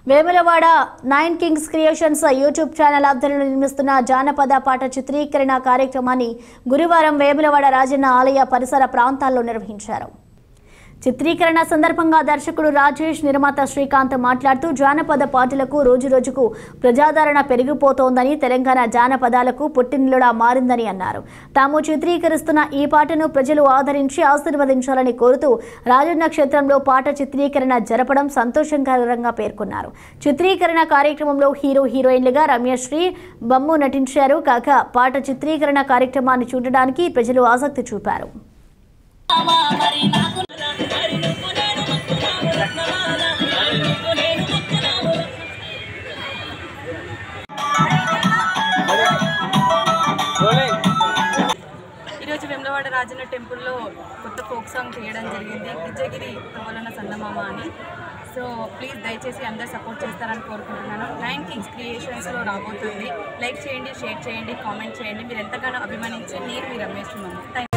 Vemulawada nine kings creations YouTube channel ఆధ్వర్యంలో నిర్మిస్తున్న జానపద పాట చిత్రీకరణ కార్యక్రమాన్ని గురువారం వేములవాడ రాజన్న ఆలయ పరిసర ప్రాంతాల్లో నిర్వహించారు చిత్రీకరణ సందర్భంగా దర్శకుడు రాజేష్ నిర్మాత శ్రీకాంత్ మాట్లాడుతూ జానపద పాటలకు రోజురోజుకు ప్రజాదరణ పెరిగిపోతోందని తెలంగాణ జానపదాలకు పుట్టినిల్లుడా మారిందని అన్నారు తాము చిత్రీకరిస్తున్న ఈ పాటను ప్రజలు ఆదరించి ఆశీర్వదించాలని కోరుతూ రాజన్న క్షేత్రంలో పాట చిత్రీకరణ జరపడం సంతోషకరంగా పేర్కొన్నారు చిత్రీకరణ కార్యక్రమంలో హీరో హీరోయిన్లుగా రమ్యశ్రీ బమ్ము నటించారు కాగా పాట చిత్రీకరణ కార్యక్రమాన్ని చూడడానికి ప్రజలు ఆసక్తి చూపారు ఈరోజు వెమ్లవాడ రాజన్న టెంపుల్లో కొత్త ఫోక్ సాంగ్ చేయడం జరిగింది గిజ్జగిరి వలన సన్నమామ అని సో ప్లీజ్ దయచేసి అందరు సపోర్ట్ చేస్తారని కోరుకుంటున్నాను నైన్ కింగ్స్ క్రియేషన్స్లో రాబోతుంది లైక్ చేయండి షేర్ చేయండి కామెంట్ చేయండి మీరు ఎంతగానో అభిమానించి నేను మీ రమేష్ థ్యాంక్